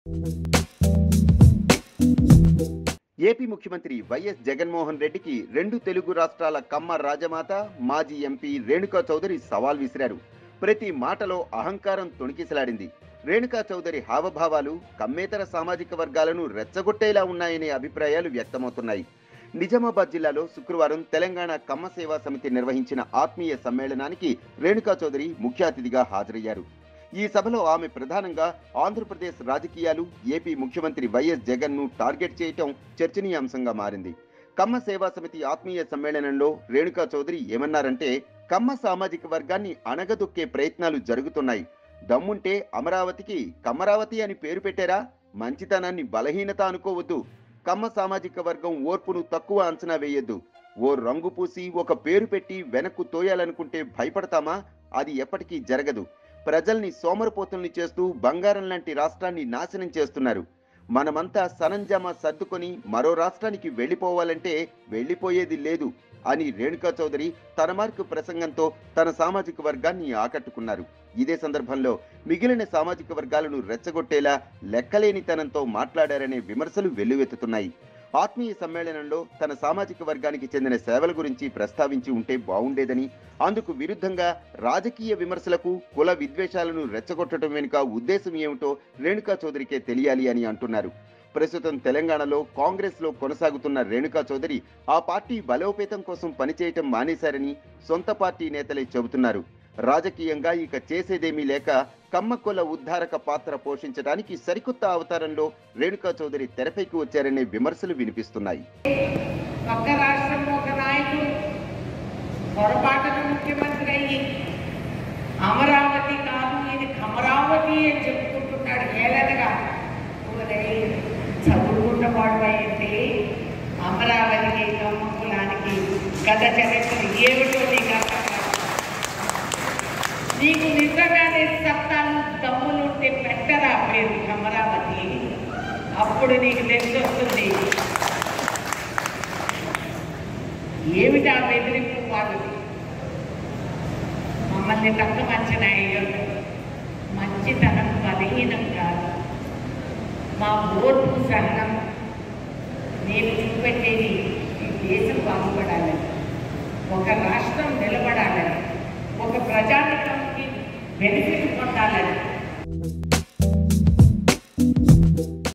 AP ముఖ్యమంత్రి YS Jaganmohan రెడ్డికి రెండు తెలుగు రాష్ట్రాల కమ్మ రాజమాత మాజీ ఎంపీ రేణుకా చౌదరి సవాల్ విసిరారు ప్రతి మాటలో అహంకారం తొణికిసలాడింది రేణుకా చౌదరి హావభావాలు కమ్మేతర సామాజిక వర్గాలను రెచ్చగొట్టేలా ఉన్నాయనే అభిప్రాయాలు వ్యక్తమవుతున్నాయి నిజామాబాద్ జిల్లాలో శుక్రవారం తెలంగాణ కమ్మ సేవా సమితి నిర్వహించిన ఆత్మీయ సమ్మేళనానికి రేణుకా చౌదరి ముఖ్య అతిథిగా హాజరయ్యారు ఈ సభలో ఆమె ప్రధానంగా ఆంధ్రప్రదేశ్ రాజకీయాలు ఏపీ ముఖ్యమంత్రి వైఎస్ జగన్ ను టార్గెట్ చేయటం చర్చనీయాంశంగా మారింది కమ్మ సేవా సమితి ఆత్మీయ సమ్మేళనంలో రేణుకా చౌదరి ఏమన్నారంటే కమ్మ సామాజిక వర్గాన్ని అణగదొక్కే ప్రయత్నాలు జరుగుతున్నాయి దమ్ముంటే అమరావతికి కమ్మరావతి అని పేరు పెట్టారా మంచితనాన్ని బలహీనత అనుకోవద్దు కమ్మ సామాజిక వర్గం ఓర్పును తక్కువ అంచనా వేయొద్దు ఓ రంగు పూసి ఒక పేరు పెట్టి వెనక్కు తోయాలనుకుంటే భయపడతామా అది ఎప్పటికీ జరగదు ప్రజల్ని సోమరపోతుల్ని చేస్తూ బంగారం లాంటి రాష్ట్రాన్ని నాశనం చేస్తున్నారు మనమంతా సరంజామా సర్దుకొని మరో రాష్ట్రానికి వెళ్ళిపోవాలంటే వెళ్ళిపోయేది లేదు అని రేణుకా చౌదరి తన మార్కు ప్రసంగంతో తన సామాజిక వర్గాన్ని ఆకట్టుకున్నారు ఇదే సందర్భంలో మిగిలిన సామాజిక వర్గాలను రెచ్చగొట్టేలా లెక్కలేనితనంతో మాట్లాడారనే విమర్శలు వెల్లువెత్తుతున్నాయి ఆత్మీయ సమ్మేళనంలో తన సామాజిక వర్గానికి చెందిన సేవల గురించి ప్రస్తావించి ఉంటే బాగుండేదని అందుకు విరుద్ధంగా రాజకీయ విమర్శలకు కుల విద్వేషాలను రెచ్చగొట్టడం వెనుక ఉద్దేశం ఏమిటో రేణుకా చౌదరికే తెలియాలి అని అంటున్నారు ప్రస్తుతం తెలంగాణలో కాంగ్రెస్ లో కొనసాగుతున్న రేణుకా చౌదరి ఆ పార్టీ బలోపేతం కోసం పనిచేయటం మానేశారని సొంత పార్టీ నేతలే చెబుతున్నారు రాజకీయంగా ఇక చేసేదేమీ లేక కమ్మకొల ఉద్ధారక పాత్ర పోషించడానికి సరికొత్త అవతారంలో రేణుకా చౌదరి తెరపైకి వచ్చారనే విమర్శలు వినిపిస్తున్నాయి పక్క రాష్ట్రంలో ఒక నాయకుడు పొరపాటున ముఖ్యమంత్రి అయ్యి అమరావతి కాదు ఇది కమరావతి అని చెప్పుకుంటున్నాడు ఏలనగా ఊరై చదువుకున్న వాడు ఏంటి అమరావతికి కమ్మ కులానికి గత చరిత్ర ఏమిటో నీకు అర్థం కాదు. నీకు నిజంగానే సత్తాలు దమ్ములుంటే పెట్టరా పేరు అమరావతి అప్పుడు నీకు తెలిసొస్తుంది ఏమిటా బెదిరింపు వాళ్ళది మమ్మల్ని తక్కువ అంచనా వేయొద్దు. మంచితనం బలహీనం కాదు మా ఓర్పు సహనం నేను చూపెట్టేది ఈ దేశం బాగుపడాలని ఒక రాష్ట్రం నిలబడాలని ఒక ప్రజానికానికి బెనిఫిట్ పొందాలని